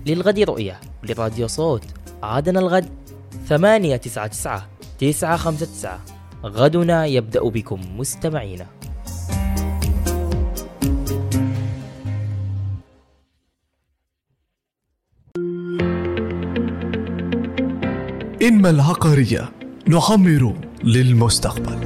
للغد رؤية لراديو صوت عادنا الغد ثمانية تسعة تسعة تسعة خمسة تسعة غدنا يبدأ بكم مستمعينا إنما العقارية نعمر للمستقبل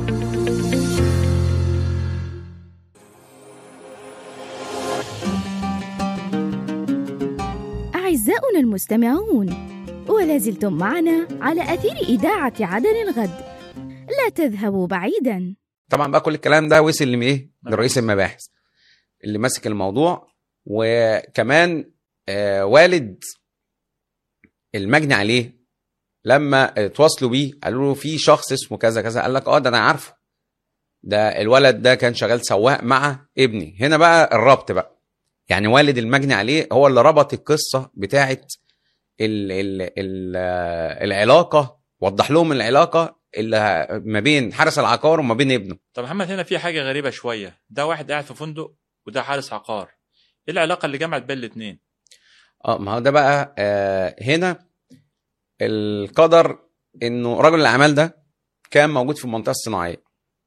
أعزاؤنا المستمعون ولا زلتم معنا على أثير إذاعة عدن الغد لا تذهبوا بعيدا طبعا بقى كل الكلام ده وصل لايه لرئيس المباحث اللي ماسك الموضوع وكمان آه والد المجني عليه لما اتواصلوا بيه قالوا له في شخص اسمه كذا كذا قال لك اه ده انا عارفه ده الولد ده كان شغال سواق مع ابني هنا بقى الربط بقى يعني والد المجني عليه هو اللي ربط القصه بتاعت ال ال ال العلاقه وضح لهم العلاقه اللي ما بين حارس العقار وما بين ابنه طب محمد هنا في حاجه غريبه شويه ده واحد قاعد في فندق وده حارس عقار ايه العلاقه اللي جمعت بين الاثنين اه ما هو ده بقى آه هنا القدر انه رجل الاعمال ده كان موجود في المنطقه الصناعيه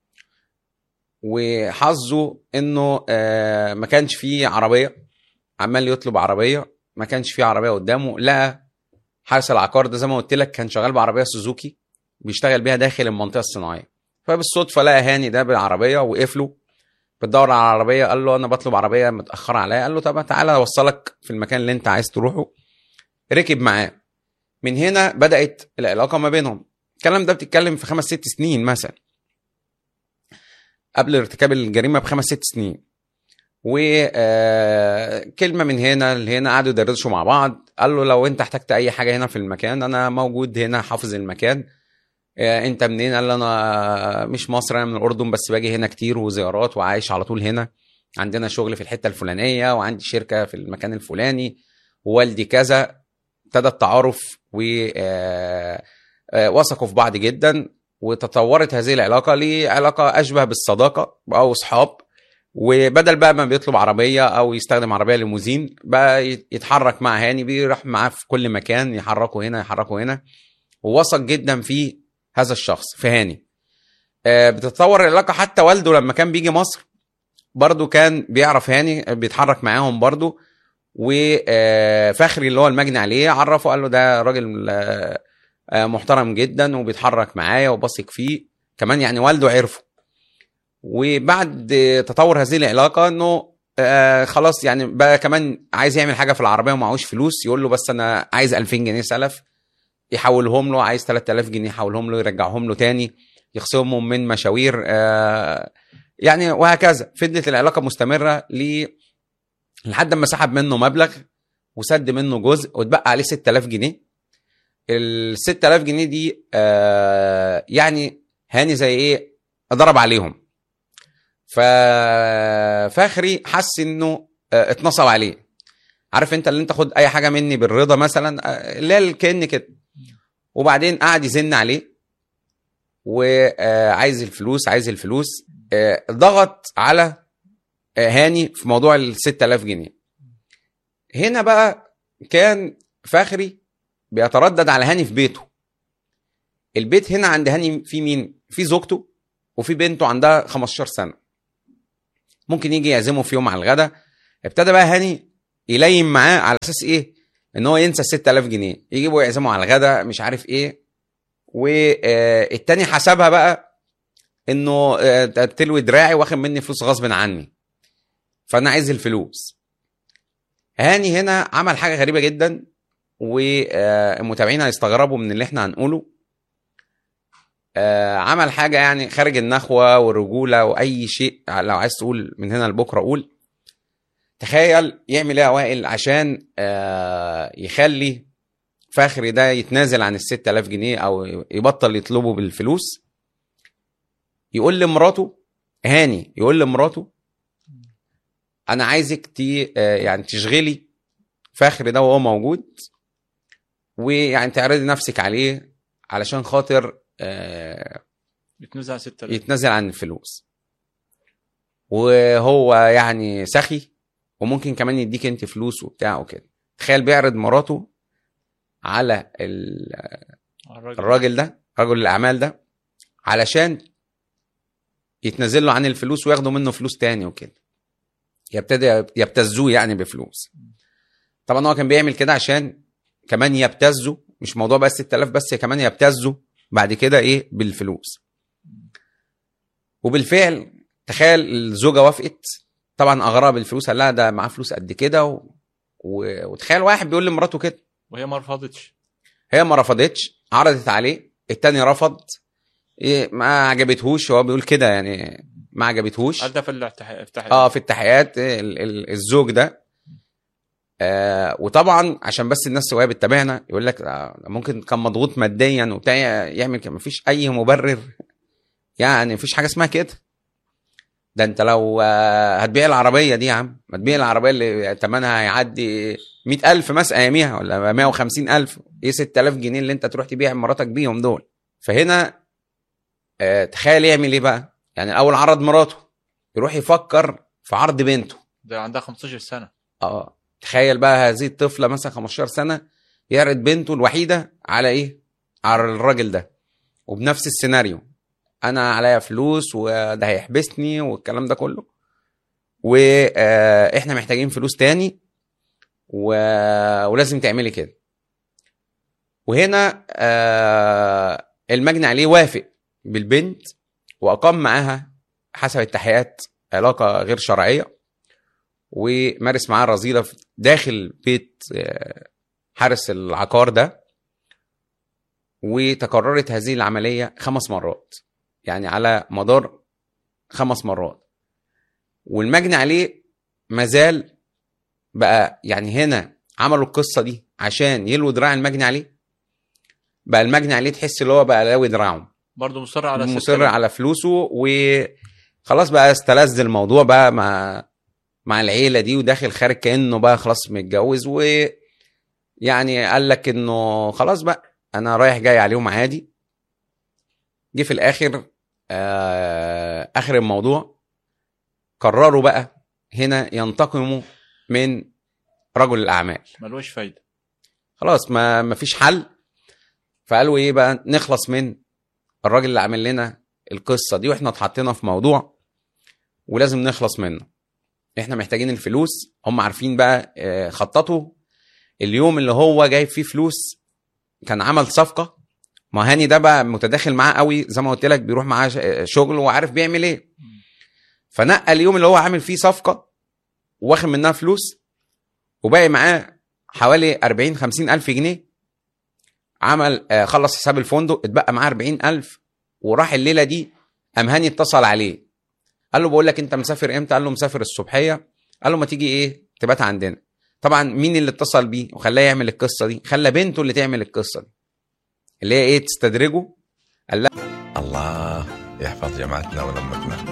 وحظه انه آه ما كانش فيه عربيه عمال يطلب عربيه ما كانش فيه عربيه قدامه لقى حارس العقار ده زي ما قلت لك كان شغال بعربيه سوزوكي بيشتغل بيها داخل المنطقه الصناعيه فبالصدفه لقى هاني ده بالعربيه وقف له بتدور على عربيه قال له انا بطلب عربيه متاخره عليا قال له طب تعالى اوصلك في المكان اللي انت عايز تروحه ركب معاه من هنا بدات العلاقه ما بينهم الكلام ده بتتكلم في خمس ست سنين مثلا قبل ارتكاب الجريمه بخمس ست سنين وكلمة من هنا لهنا قعدوا يدردشوا مع بعض قال له لو انت احتجت اي حاجة هنا في المكان انا موجود هنا حافظ المكان آه، انت منين قال له انا مش مصر انا من الاردن بس باجي هنا كتير وزيارات وعايش على طول هنا عندنا شغل في الحته الفلانيه وعندي شركه في المكان الفلاني ووالدي كذا ابتدى التعارف و آه، آه، وثقوا في بعض جدا وتطورت هذه العلاقه لعلاقه اشبه بالصداقه او اصحاب وبدل بقى ما بيطلب عربيه او يستخدم عربيه ليموزين بقى يتحرك مع هاني بيروح معاه في كل مكان يحركوا هنا يحركوا هنا ووثق جدا في هذا الشخص في هاني آه، بتتطور العلاقه حتى والده لما كان بيجي مصر برضو كان بيعرف هاني بيتحرك معاهم برضو وفخري اللي هو المجني عليه عرفه قال له ده راجل آه، آه، محترم جدا وبيتحرك معايا وبثق فيه كمان يعني والده عرفه وبعد تطور هذه العلاقه انه آه خلاص يعني بقى كمان عايز يعمل حاجه في العربيه ومعهوش فلوس يقول له بس انا عايز 2000 جنيه سلف يحولهم له عايز 3000 جنيه يحولهم له يرجعهم له تاني يخصمهم من مشاوير آه يعني وهكذا فضلت العلاقه مستمره ل لحد ما سحب منه مبلغ وسد منه جزء واتبقى عليه 6000 جنيه ال 6000 جنيه دي آه يعني هاني زي ايه ضرب عليهم ففخري حس انه آه، اتنصب عليه عارف انت اللي انت خد اي حاجه مني بالرضا مثلا آه، اللي هي كان كده وبعدين قعد يزن عليه وعايز الفلوس عايز الفلوس آه، ضغط على آه، هاني في موضوع ال 6000 جنيه هنا بقى كان فخري بيتردد على هاني في بيته البيت هنا عند هاني في مين في زوجته وفي بنته عندها 15 سنه ممكن يجي يعزمه في يوم على الغدا ابتدى بقى هاني يلين معاه على اساس ايه ان هو ينسى 6000 جنيه يجيبوا يعزموا على الغدا مش عارف ايه والتاني حسبها بقى انه آه، تلوي دراعي واخد مني فلوس غصب عني فانا عايز الفلوس هاني هنا عمل حاجه غريبه جدا والمتابعين هيستغربوا من اللي احنا هنقوله آه، عمل حاجه يعني خارج النخوه والرجوله واي شيء لو عايز تقول من هنا لبكره قول تخيل يعمل ايه يا وائل عشان آه، يخلي فخري ده يتنازل عن ال 6000 جنيه او يبطل يطلبه بالفلوس يقول لمراته هاني يقول لمراته انا عايزك تي آه، يعني تشغلي فخري ده وهو موجود ويعني تعرضي نفسك عليه علشان خاطر آه، يتنزع 6000 يتنازل عن الفلوس وهو يعني سخي وممكن كمان يديك انت فلوس وبتاع وكده تخيل بيعرض مراته على ال- الراجل الراجل ده رجل الاعمال ده علشان يتنازل له عن الفلوس وياخدوا منه فلوس تاني وكده يبتدي يبتزوه يعني بفلوس طبعا هو كان بيعمل كده عشان كمان يبتزوا مش موضوع بس 6000 بس كمان يبتزوا بعد كده ايه بالفلوس وبالفعل تخيل الزوجه وافقت طبعا اغرب الفلوس قال لها ده معاه فلوس قد كده و... و... وتخيل واحد بيقول لمراته كده وهي ما رفضتش هي ما رفضتش عرضت عليه التاني رفض إيه ما عجبتهوش هو بيقول كده يعني ما عجبتهوش قال ده في الافتح افتح اه في التحيات ال- ال- الزوج ده آه وطبعا عشان بس الناس وهي بتتابعنا يقول لك آه ممكن كان مضغوط ماديا وبتاع يعمل كده مفيش اي مبرر يعني مفيش حاجه اسمها كده ده انت لو آه هتبيع العربيه دي يا عم ما تبيع العربيه اللي ثمنها هيعدي 100000 مثلا اياميها ولا 150000 ايه 6000 جنيه اللي انت تروح تبيع مراتك بيهم دول فهنا آه تخيل يعمل ايه بقى يعني الاول عرض مراته يروح يفكر في عرض بنته ده عندها 15 سنه اه تخيل بقى هذه الطفله مثلا 15 سنه يعرض بنته الوحيده على ايه على الراجل ده وبنفس السيناريو انا عليا فلوس وده هيحبسني والكلام ده كله واحنا محتاجين فلوس تاني و... ولازم تعملي كده وهنا آه، المجني عليه وافق بالبنت واقام معاها حسب التحقيقات علاقه غير شرعيه ومارس معاه رذيله في- داخل بيت آه، حارس العقار ده وتكررت هذه العمليه خمس مرات يعني على مدار خمس مرات والمجني عليه مازال بقى يعني هنا عملوا القصه دي عشان يلوي دراع المجني عليه بقى المجني عليه تحس اللي هو بقى لاوي دراعه برضه مصر على مصر 6000. على فلوسه وخلاص بقى استلذ الموضوع بقى مع مع العيله دي وداخل خارج كانه بقى خلاص متجوز و يعني قال لك انه خلاص بقى انا رايح جاي عليهم عادي جه في الاخر آه اخر الموضوع قرروا بقى هنا ينتقموا من رجل الاعمال ملوش فايده خلاص ما ما فيش حل فقالوا ايه بقى نخلص من الراجل اللي عامل لنا القصه دي واحنا اتحطينا في موضوع ولازم نخلص منه احنا محتاجين الفلوس هم عارفين بقى آه، خططوا اليوم اللي هو جايب فيه فلوس كان عمل صفقه ما هاني ده بقى متداخل معاه قوي زي ما قلت لك بيروح معاه ش- شغل وعارف بيعمل ايه فنقى اليوم اللي هو عامل فيه صفقه واخد منها فلوس وباقي معاه حوالي 40 50 الف جنيه عمل آه، خلص حساب الفندق اتبقى معاه 40 الف وراح الليله دي قام هاني اتصل عليه قال له بقول لك انت مسافر امتى قال له مسافر الصبحيه قال له ما تيجي ايه تبات عندنا طبعا مين اللي اتصل بيه وخلاه يعمل القصه دي خلى بنته اللي تعمل القصه دي اللي هي ايه تستدرجه الله يحفظ جماعتنا ولمتنا